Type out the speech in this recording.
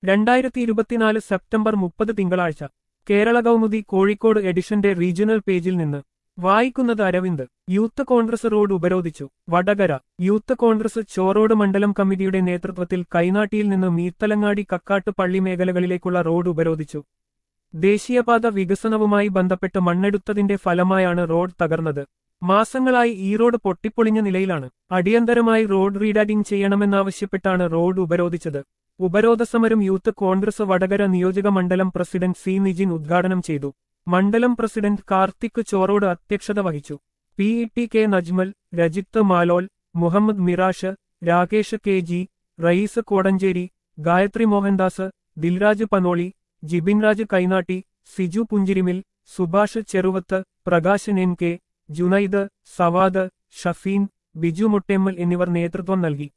രണ്ടായിരത്തി ഇരുപത്തിനാല് സെപ്റ്റംബർ മുപ്പത് തിങ്കളാഴ്ച കേരള കൗമുദി കോഴിക്കോട് എഡിഷന്റെ റീജിയണൽ പേജിൽ നിന്ന് വായിക്കുന്നത് അരവിന്ദ് യൂത്ത് കോൺഗ്രസ് റോഡ് ഉപരോധിച്ചു വടകര യൂത്ത് കോൺഗ്രസ് ചോറോഡ് മണ്ഡലം കമ്മിറ്റിയുടെ നേതൃത്വത്തിൽ കൈനാട്ടിയിൽ നിന്ന് മീത്തലങ്ങാടി കക്കാട്ട് പള്ളി മേഖലകളിലേക്കുള്ള റോഡ് ഉപരോധിച്ചു ദേശീയപാത വികസനവുമായി ബന്ധപ്പെട്ട് മണ്ണെടുത്തതിന്റെ ഫലമായാണ് റോഡ് തകർന്നത് മാസങ്ങളായി ഈ റോഡ് പൊട്ടിപ്പൊളിഞ്ഞ നിലയിലാണ് അടിയന്തരമായി റോഡ് റീഡാറ്റിംഗ് ചെയ്യണമെന്നാവശ്യപ്പെട്ടാണ് റോഡ് ഉപരോധിച്ചത് ഉപരോധ സമരം യൂത്ത് കോൺഗ്രസ് വടകര നിയോജക മണ്ഡലം പ്രസിഡന്റ് സി നിജിൻ ഉദ്ഘാടനം ചെയ്തു മണ്ഡലം പ്രസിഡന്റ് കാർത്തിക് ചോറോട് അധ്യക്ഷത വഹിച്ചു P E T K Najmal Rajith Malol Muhammad Mirash Rakesh K G Rayees Kodanchery Gayathri Mohandas Dilraj Panoli Jibinraj Kainatty Siju Punchirimil Subhash Cheruvath Prakashan N K Junaid Savad Shafeen Biju Muttemmal എന്നിവർ നേതൃത്വം നൽകി